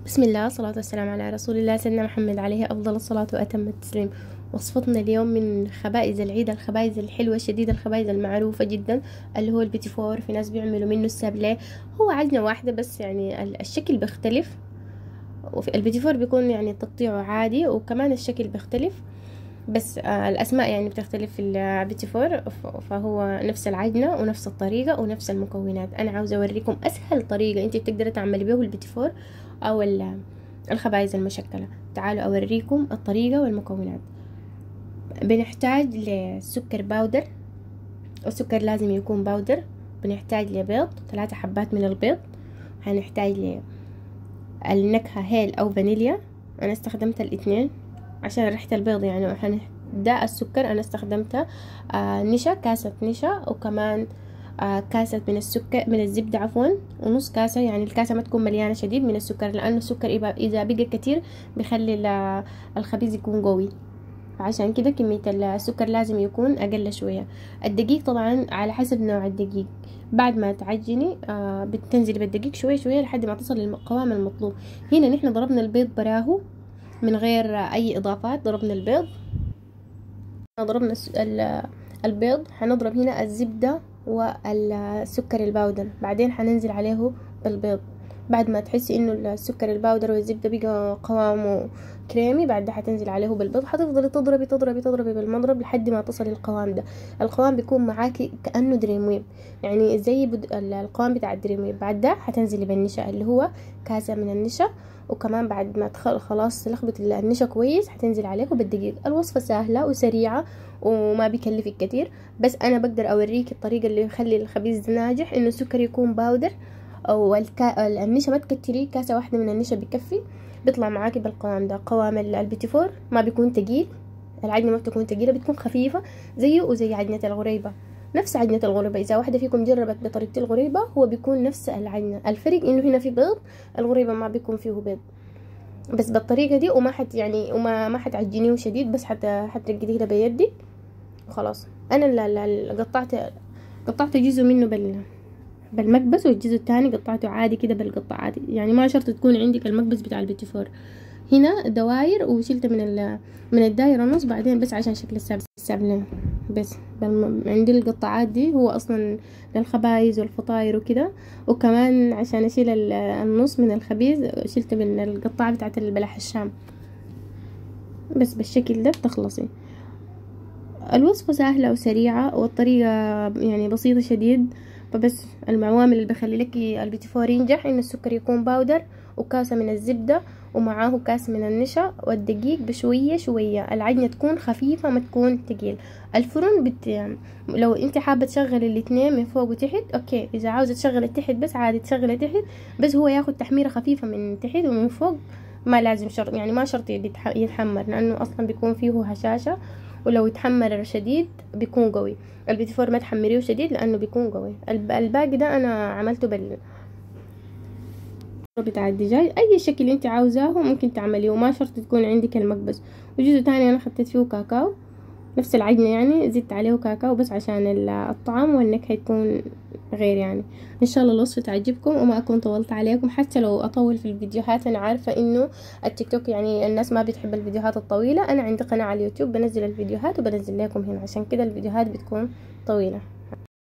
بسم الله والصلاة والسلام على رسول الله سيدنا محمد عليه أفضل الصلاة وأتم التسليم وصفتنا اليوم من خبائز العيد الخبائز الحلوة الشديدة الخبائز المعروفة جدا اللي هو البيتي فور في ناس بيعملوا منه السابليه هو عجنة واحدة بس يعني الشكل بيختلف وفي البيتي فور بيكون يعني تقطيعه عادي وكمان الشكل بيختلف بس آه الأسماء يعني بتختلف في البيتي فور فهو نفس العجنة ونفس الطريقة ونفس المكونات أنا عاوزة أوريكم أسهل طريقة أنت بتقدري تعملي بيه البيتي فور أو الخبائز المشكلة تعالوا أوريكم الطريقة والمكونات بنحتاج لسكر باودر والسكر لازم يكون باودر بنحتاج لبيض ثلاثة حبات من البيض هنحتاج للنكهة هيل أو فانيليا أنا استخدمت الاثنين عشان ريحة البيض يعني ده السكر أنا استخدمت آه نشا كاسة نشا وكمان آه كاسة من السكر من الزبدة عفوا ونص كاسة يعني الكاسة ما تكون مليانة شديد من السكر لأنه السكر إذا بقى كتير بيخلي الخبيز يكون قوي عشان كده كمية السكر لازم يكون أقل شوية الدقيق طبعا على حسب نوع الدقيق بعد ما تعجني آه بتنزلي بالدقيق شوي شوية لحد ما تصل للقوام المطلوب هنا نحن ضربنا البيض براهو من غير أي إضافات ضربنا البيض ضربنا البيض حنضرب هنا الزبدة والسكر الباودر بعدين حننزل عليه بالبيض بعد ما تحسي انه السكر الباودر والزبدة بقى قوامه كريمي بعد حتنزل عليه بالبيض حتفضلي تضربي تضربي تضربي بالمضرب لحد ما تصل القوام ده القوام بيكون معاكي كأنه دريم ويب يعني زي بد... القوام بتاع الدريم ويب بعد ده حتنزلي بالنشا اللي هو كاسة من النشا وكمان بعد ما تخل خلاص تلخبط النشا كويس حتنزل عليه بالدقيق الوصفة سهلة وسريعة وما بيكلفك كتير بس انا بقدر اوريك الطريقة اللي يخلي الخبيز ناجح انه السكر يكون باودر او الكا... النشا ما تكتري كاسة واحدة من النشا بكفي بيطلع معاكي بالقوام ده قوام البيتي فور ما بيكون تقيل العجنة ما بتكون تقيلة بتكون خفيفة زيه وزي عجنة الغريبة نفس عجنة الغريبة إذا واحدة فيكم جربت بطريقة الغريبة هو بيكون نفس العجنة الفرق إنه هنا في بيض الغريبة ما بيكون فيه بيض بس بالطريقة دي وما حت يعني وما ما حتعجنيه شديد بس حت حترقديه كده بيدك وخلاص أنا اللي قطعت قطعت جزء منه بال بالمكبس والجزء الثاني قطعته عادي كده بالقطع عادي يعني ما شرط تكون عندك المكبس بتاع البيتي فور هنا دواير وشلت من ال من الدايرة نص بعدين بس عشان شكل السابلين بس عندي القطعات دي هو اصلا للخبايز والفطاير وكده وكمان عشان اشيل النص من الخبيز شلت من القطعة بتاعت البلح الشام بس بالشكل ده بتخلصي الوصفة سهلة وسريعة والطريقة يعني بسيطة شديد فبس العوامل اللي بخلي لك البيتي فور ينجح ان السكر يكون باودر وكاسة من الزبدة ومعاه كاس من النشا والدقيق بشوية شوية العجنة تكون خفيفة ما تكون تقيل الفرن بت... لو انت حابة تشغلي الاتنين من فوق وتحت اوكي اذا عاوزة تشغلي تحت بس عادي تشغلي تحت بس هو ياخد تحميرة خفيفة من تحت ومن فوق ما لازم شرط يعني ما شرط يتحمر لانه اصلا بيكون فيه هشاشة ولو يتحمر شديد بيكون قوي البيتي فور ما تحمريه شديد لانه بيكون قوي الباقي ده انا عملته بال بتاع الدجاج اي شكل انت عاوزاه ممكن تعمليه وما شرط تكون عندك المكبس وجزء تاني انا خطيت فيه كاكاو نفس العجنة يعني زدت عليه كاكاو بس عشان الطعم والنكهة تكون غير يعني ان شاء الله الوصفة تعجبكم وما اكون طولت عليكم حتى لو اطول في الفيديوهات انا عارفة انه التيك توك يعني الناس ما بتحب الفيديوهات الطويلة انا عندي قناة على اليوتيوب بنزل الفيديوهات وبنزل لكم هنا عشان كده الفيديوهات بتكون طويلة